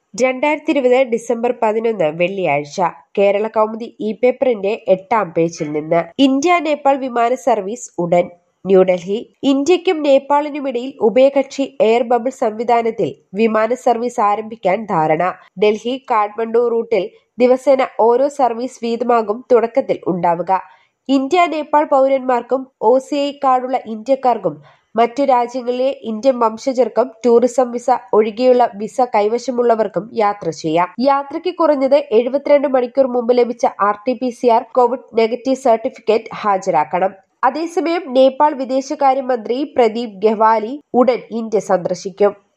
രണ്ടായിരത്തി ഇരുപത് ഡിസംബർ പതിനൊന്ന് വെള്ളിയാഴ്ച കേരള കൗമുദി ഇ പേപ്പറിന്റെ എട്ടാം പേജിൽ നിന്ന് ഇന്ത്യ നേപ്പാൾ വിമാന സർവീസ് ഉടൻ ന്യൂഡൽഹി ഇന്ത്യയ്ക്കും നേപ്പാളിനുമിടയിൽ ഉഭയകക്ഷി എയർ ബബിൾ സംവിധാനത്തിൽ വിമാന സർവീസ് ആരംഭിക്കാൻ ധാരണ ഡൽഹി കാഠ്മണ്ഡു റൂട്ടിൽ ദിവസേന ഓരോ സർവീസ് വീതമാകും തുടക്കത്തിൽ ഉണ്ടാവുക ഇന്ത്യ നേപ്പാൾ പൗരന്മാർക്കും ഒ സി ഐ കാർഡുള്ള ഇന്ത്യക്കാർക്കും മറ്റു രാജ്യങ്ങളിലെ ഇന്ത്യൻ വംശജർക്കും ടൂറിസം വിസ ഒഴികെയുള്ള വിസ കൈവശമുള്ളവർക്കും യാത്ര ചെയ്യാം യാത്രയ്ക്ക് കുറഞ്ഞത് എഴുപത്തിരണ്ട് മണിക്കൂർ മുമ്പ് ലഭിച്ച R T P C R covid negative certificate ഹാജരാക്കണം അതേസമയം നേപ്പാൾ വിദേശകാര്യമന്ത്രി പ്രദീപ് ഗെഹ്വാലി ഉടൻ ഇന്ത്യ സന്ദർശിക്കും